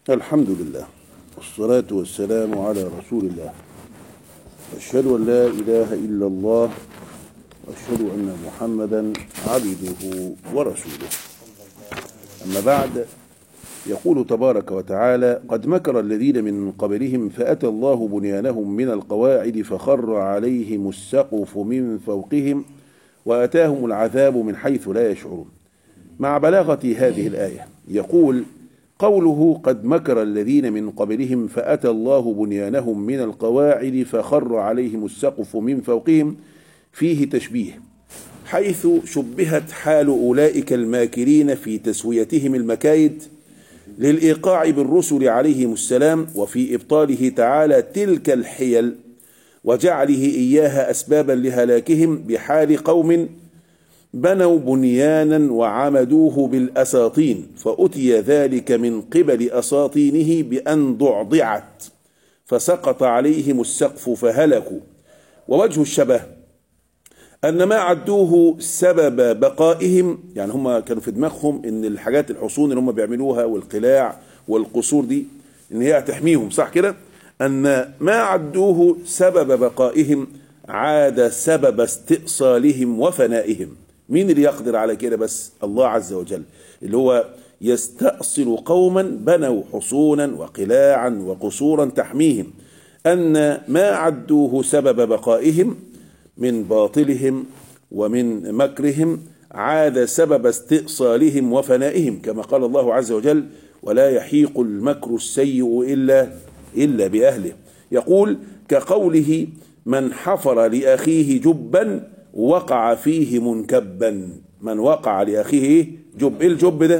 الحمد لله والصلاة والسلام على رسول الله أشهد أن لا إله إلا الله وأشهد أن محمدا عبده ورسوله أما بعد يقول تبارك وتعالى قد مكر الذين من قبلهم فأتى الله بنيانهم من القواعد فخر عليهم السقف من فوقهم وأتاهم العذاب من حيث لا يشعرون مع بلاغة هذه الآية يقول قوله قد مكر الذين من قبلهم فأتى الله بنيانهم من القواعد فخر عليهم السقف من فوقهم فيه تشبيه حيث شبهت حال أولئك الماكرين في تسويتهم المكايد للإيقاع بالرسل عليهم السلام وفي إبطاله تعالى تلك الحيل وجعله إياها أسبابا لهلاكهم بحال قوم بنوا بنيانا وعمدوه بالأساطين فأتي ذلك من قبل أساطينه بأن ضعضعت فسقط عليهم السقف فهلكوا ووجه الشبه أن ما عدوه سبب بقائهم يعني هم كانوا في دماغهم إن الحاجات الحصون اللي هم بيعملوها والقلاع والقصور دي إن هي هتحميهم صح كده؟ أن ما عدوه سبب بقائهم عاد سبب استئصالهم وفنائهم مين اللي يقدر على كده بس الله عز وجل اللي هو يستأصل قوما بنوا حصونا وقلاعا وقصورا تحميهم أن ما عدوه سبب بقائهم من باطلهم ومن مكرهم عاد سبب استئصالهم وفنائهم كما قال الله عز وجل ولا يحيق المكر السيء إلا إلا بأهله يقول كقوله من حفر لأخيه جبا وقع فيه منكبا من وقع لأخيه جب إيه الجب ده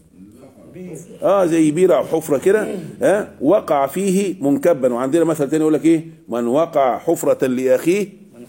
اه زي بيرة او حفرة كده ها وقع فيه منكبا وعندنا مثل تاني يقول لك ايه من وقع حفرة لأخيه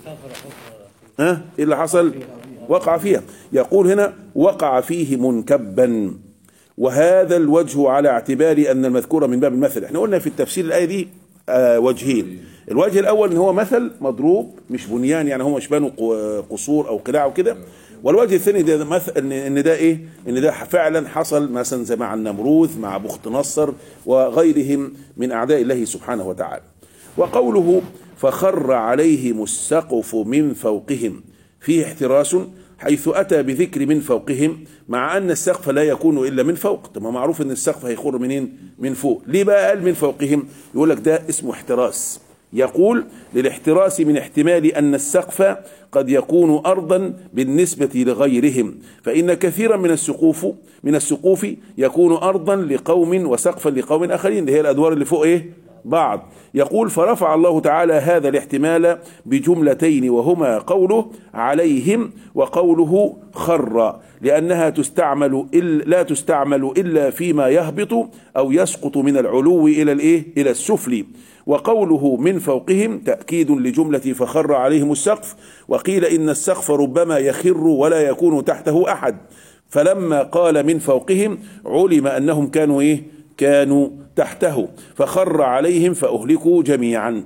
ها ايه اللي حصل وقع فيها يقول هنا وقع فيه منكبا وهذا الوجه على اعتبار ان المذكور من باب المثل احنا قلنا في التفسير الايه دي آه وجهين الوجه الاول ان هو مثل مضروب مش بنيان يعني هم مش بنوا قصور او قلاع وكده والوجه الثاني ده مثل ان ان ده ايه ان ده فعلا حصل مثلا زي مع النمروذ مع بخت نصر وغيرهم من اعداء الله سبحانه وتعالى وقوله فخر عليهم السقف من فوقهم فيه احتراس حيث أتى بذكر من فوقهم مع أن السقف لا يكون إلا من فوق طب ما معروف أن السقف هيخر منين من فوق ليه بقى قال من فوقهم يقول لك ده اسمه احتراس يقول للاحتراس من احتمال أن السقف قد يكون أرضا بالنسبة لغيرهم فإن كثيرا من السقوف من السقوف يكون أرضا لقوم وسقفا لقوم آخرين اللي هي الأدوار اللي فوق إيه بعض يقول فرفع الله تعالى هذا الاحتمال بجملتين وهما قوله عليهم وقوله خر لأنها تستعمل لا تستعمل إلا فيما يهبط أو يسقط من العلو إلى الإيه إلى السفل وقوله من فوقهم تأكيد لجملة فخر عليهم السقف وقيل إن السقف ربما يخر ولا يكون تحته أحد فلما قال من فوقهم علم أنهم كانوا إيه كانوا تحته فخر عليهم فأهلكوا جميعا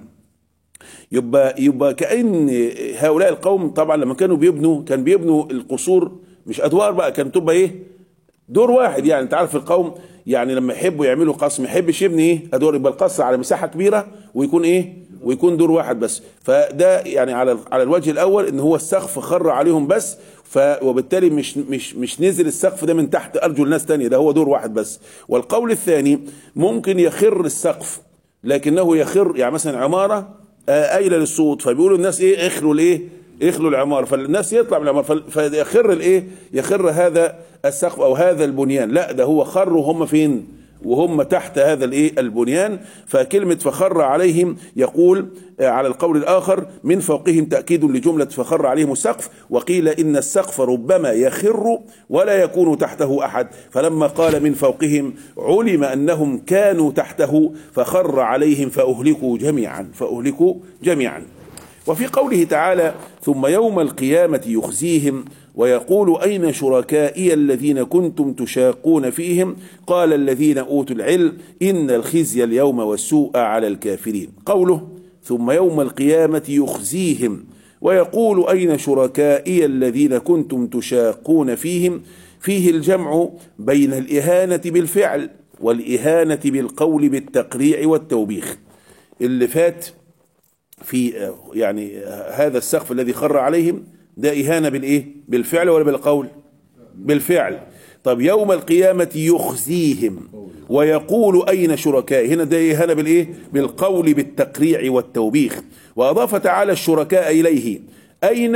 يبقى يبقى كأن هؤلاء القوم طبعا لما كانوا بيبنوا كان بيبنوا القصور مش أدوار بقى كانت تبقى إيه دور واحد يعني أنت عارف القوم يعني لما يحبوا يعملوا قصر ما يحبش يبني إيه أدوار يبقى القصر على مساحة كبيرة ويكون إيه ويكون دور واحد بس فده يعني على على الوجه الأول إن هو السقف خر عليهم بس ف وبالتالي مش مش مش نزل السقف ده من تحت ارجل ناس تانية ده هو دور واحد بس والقول الثاني ممكن يخر السقف لكنه يخر يعني مثلا عماره قايله للصوت فبيقولوا الناس ايه اخلوا الايه اخلوا العماره فالناس يطلع من العماره فيخر الايه يخر هذا السقف او هذا البنيان لا ده هو خر وهم فين وهم تحت هذا الايه البنيان فكلمة فخر عليهم يقول على القول الآخر من فوقهم تأكيد لجملة فخر عليهم السقف وقيل إن السقف ربما يخر ولا يكون تحته أحد فلما قال من فوقهم علم أنهم كانوا تحته فخر عليهم فأهلكوا جميعا فأهلكوا جميعا وفي قوله تعالى ثم يوم القيامة يخزيهم ويقول أين شركائي الذين كنتم تشاقون فيهم قال الذين أوتوا العلم إن الخزي اليوم والسوء على الكافرين قوله ثم يوم القيامة يخزيهم ويقول أين شركائي الذين كنتم تشاقون فيهم فيه الجمع بين الإهانة بالفعل والإهانة بالقول بالتقريع والتوبيخ اللي فات في آه، يعني آه، هذا السقف الذي خر عليهم ده إهانة بالإيه بالفعل ولا بالقول بالفعل طب يوم القيامة يخزيهم ويقول أين شركائي هنا ده إهانة بالإيه بالقول بالتقريع والتوبيخ وأضاف تعالى الشركاء إليه أين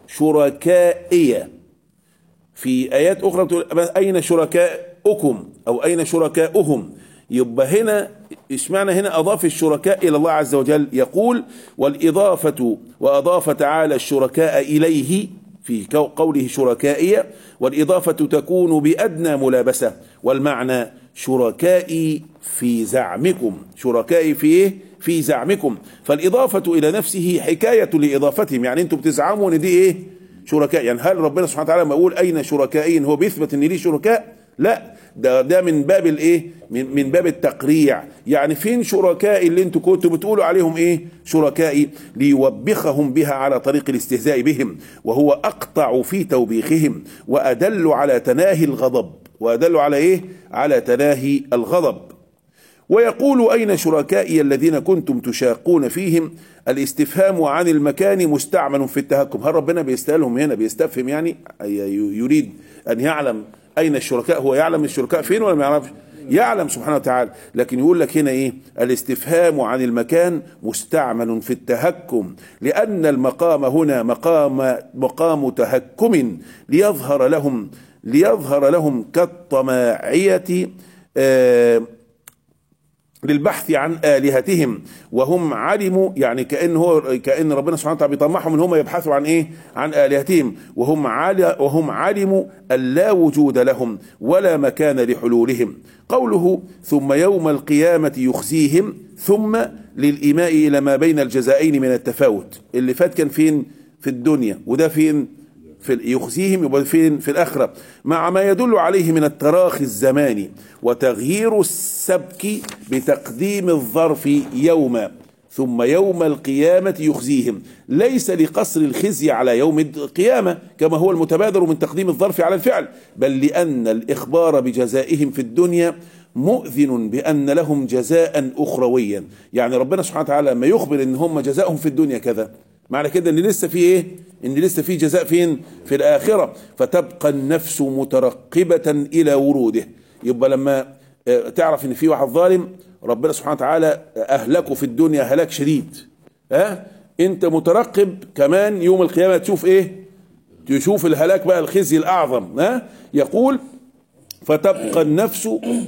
شركائي في آيات أخرى بتقول أين شركاؤكم أو أين شركاؤهم يبقى هنا اشمعنى هنا أضاف الشركاء إلى الله عز وجل يقول والإضافة وأضاف تعالى الشركاء إليه في كو- قوله شركائي والإضافة تكون بأدنى ملابسة والمعنى شركائي في زعمكم شركائي في إيه؟ في زعمكم فالإضافة إلى نفسه حكاية لإضافتهم يعني أنتم بتزعموا إن دي إيه شركاء يعني هل ربنا سبحانه وتعالى لما يقول أين شركائي هو بيثبت إن ليه شركاء لا ده ده من باب الايه من, من باب التقريع يعني فين شركائي اللي انتوا كنتوا بتقولوا عليهم ايه شركائي ليوبخهم بها على طريق الاستهزاء بهم وهو اقطع في توبيخهم وادل على تناهي الغضب وادل على ايه على تناهي الغضب ويقول أين شركائي الذين كنتم تشاقون فيهم الاستفهام عن المكان مستعمل في التهكم هل ربنا بيستألهم هنا بيستفهم يعني أي- يريد أن يعلم أين الشركاء هو يعلم الشركاء فين ولا ما يعرفش يعلم سبحانه وتعالى لكن يقول لك هنا ايه الاستفهام عن المكان مستعمل في التهكم لأن المقام هنا مقام مقام تهكم ليظهر لهم ليظهر لهم كالطماعية آه للبحث عن آلهتهم وهم علموا يعني كأن هو كأن ربنا سبحانه وتعالى بيطمعهم ان هم يبحثوا عن ايه؟ عن آلهتهم وهم عل وهم علموا أن لا وجود لهم ولا مكان لحلولهم قوله ثم يوم القيامة يخزيهم ثم للإيماء إلى ما بين الجزائين من التفاوت اللي فات كان فين؟ في الدنيا وده فين؟ في ال- يخزيهم يبقى فين في الآخرة مع ما يدل عليه من التراخي الزماني وتغيير السبك بتقديم الظرف يوما ثم يوم القيامة يخزيهم ليس لقصر الخزي على يوم القيامة كما هو المتبادر من تقديم الظرف على الفعل بل لأن الإخبار بجزائهم في الدنيا مؤذن بأن لهم جزاء أخرويا يعني ربنا سبحانه وتعالى لما يخبر أن هم جزاؤهم في الدنيا كذا معنى كده ان لسه في ايه ان لسه في جزاء فين في الاخره فتبقى النفس مترقبه الى وروده يبقى لما آه، تعرف ان في واحد ظالم ربنا سبحانه وتعالى اهلكه في الدنيا هلاك شديد ها انت مترقب كمان يوم القيامه تشوف ايه تشوف الهلاك بقى الخزي الاعظم ها يقول فتبقى النفس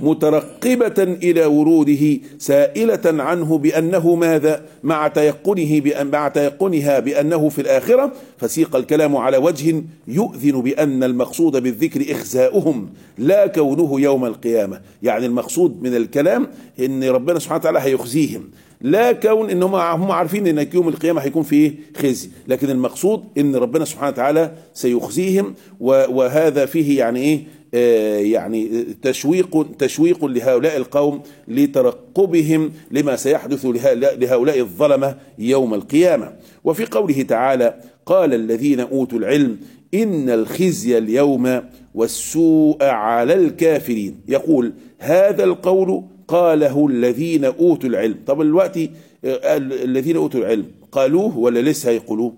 مترقبة إلى وروده سائلة عنه بأنه ماذا مع تيقنه بأن مع تيقنها بأنه في الآخرة فسيق الكلام على وجه يؤذن بأن المقصود بالذكر إخزاؤهم لا كونه يوم القيامة يعني المقصود من الكلام إن ربنا سبحانه وتعالى هيخزيهم لا كون ان هم هم عارفين ان يوم القيامه هيكون فيه خزي لكن المقصود ان ربنا سبحانه وتعالى سيخزيهم و- وهذا فيه يعني ايه آه، يعني تشويق تشويق لهؤلاء القوم لترقبهم لما سيحدث لهؤلاء لهؤلاء الظلمه يوم القيامه وفي قوله تعالى قال الذين اوتوا العلم ان الخزي اليوم والسوء على الكافرين يقول هذا القول قاله الذين اوتوا العلم طب دلوقتي آه، الذين اوتوا العلم قالوه ولا لسه هيقولوه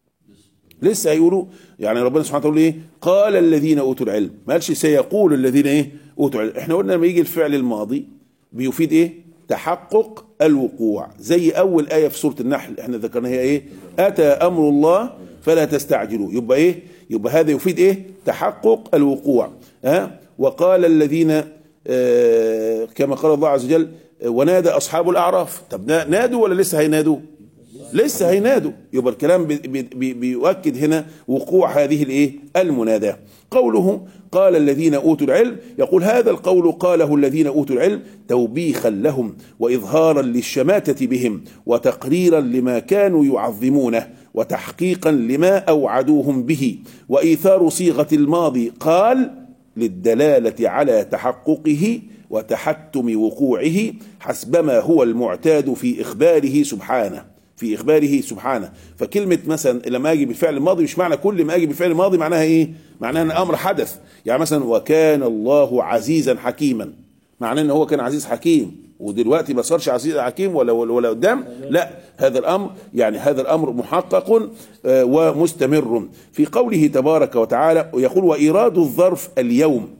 لسه هيقولوا يعني ربنا سبحانه وتعالى يقول ايه قال الذين اوتوا العلم ما قالش سيقول الذين ايه اوتوا العلم احنا قلنا لما يجي الفعل الماضي بيفيد ايه تحقق الوقوع زي اول ايه في سوره النحل احنا ذكرنا هي ايه اتى امر الله فلا تستعجلوا يبقى ايه يبقى هذا يفيد ايه تحقق الوقوع ها وقال الذين آه كما قال الله عز وجل آه، ونادى اصحاب الاعراف طب نا- نادوا ولا لسه هينادوا لسه هينادوا يبقى الكلام بي بي بي بيؤكد هنا وقوع هذه الايه المناداه قوله قال الذين اوتوا العلم يقول هذا القول قاله الذين اوتوا العلم توبيخا لهم واظهارا للشماته بهم وتقريرا لما كانوا يعظمونه وتحقيقا لما اوعدوهم به وايثار صيغه الماضي قال للدلاله على تحققه وتحتم وقوعه حسبما هو المعتاد في اخباره سبحانه في اخباره سبحانه فكلمه مثلا لما اجي بالفعل الماضي مش معنى كل ما اجي بالفعل الماضي معناها ايه معناها ان امر حدث يعني مثلا وكان الله عزيزا حكيما معناه ان هو كان عزيز حكيم ودلوقتي ما صارش عزيز حكيم ولا ولا ولا قدام لا هذا الامر يعني هذا الامر محقق آه، ومستمر في قوله تبارك وتعالى ويقول وايراد الظرف اليوم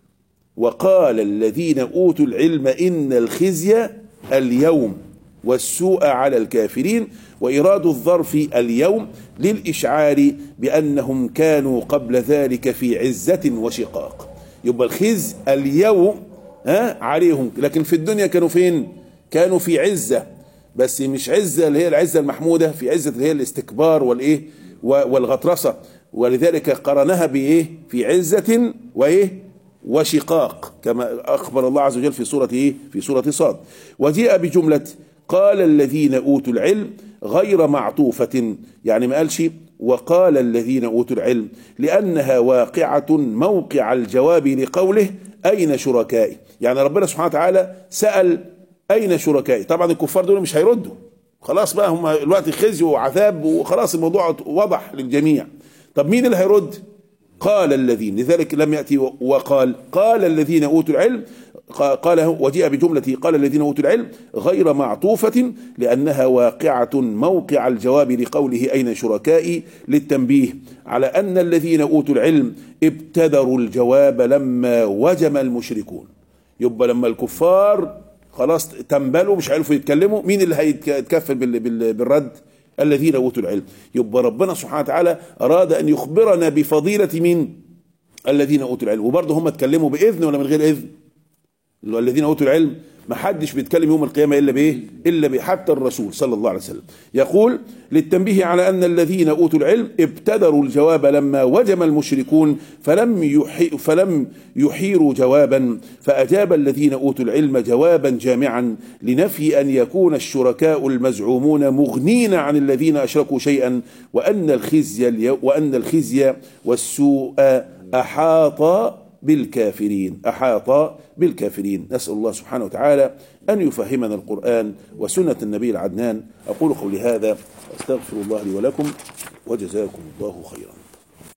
وقال الذين اوتوا العلم ان الخزي اليوم والسوء على الكافرين وايراد الظرف اليوم للاشعار بانهم كانوا قبل ذلك في عزه وشقاق يبقى الخزي اليوم ها عليهم لكن في الدنيا كانوا فين كانوا في عزة بس مش عزة اللي هي العزة المحمودة في عزة اللي هي الاستكبار والايه والغطرسة ولذلك قرنها بايه في عزة وايه وشقاق كما اخبر الله عز وجل في سورة ايه في سورة صاد وجيء بجملة قال الذين اوتوا العلم غير معطوفة يعني ما قالش وقال الذين اوتوا العلم لانها واقعة موقع الجواب لقوله اين شركائي يعني ربنا سبحانه وتعالى سأل أين شركائي طبعا الكفار دول مش هيردوا خلاص بقى هم الوقت خزي وعذاب وخلاص الموضوع وضح للجميع طب مين اللي هيرد قال الذين لذلك لم يأتي وقال قال الذين أوتوا العلم قال وجيء بجملة قال الذين أوتوا العلم غير معطوفة لأنها واقعة موقع الجواب لقوله أين شركائي للتنبيه على أن الذين أوتوا العلم ابتدروا الجواب لما وجم المشركون يبقى لما الكفار خلاص تنبلوا مش عارفوا يتكلموا مين اللي هيتكفل بالرد الذين اوتوا العلم يبقى ربنا سبحانه وتعالى اراد ان يخبرنا بفضيله مين الذين اوتوا العلم وبرضه هم اتكلموا باذن ولا من غير اذن الذين اوتوا العلم ما حدش بيتكلم يوم القيامة إلا بإيه إلا به حتى الرسول صلى الله عليه وسلم يقول للتنبيه على أن الذين أوتوا العلم ابتدروا الجواب لما وجم المشركون فلم يحي فلم يحيروا جوابا فأجاب الذين أوتوا العلم جوابا جامعا لنفي أن يكون الشركاء المزعومون مغنين عن الذين أشركوا شيئا وأن الخزي وأن الخزي والسوء أحاط بالكافرين أحاط بالكافرين نسأل الله سبحانه وتعالى أن يفهمنا القرآن وسنة النبي العدنان أقول قولي هذا أستغفر الله لي ولكم وجزاكم الله خيرا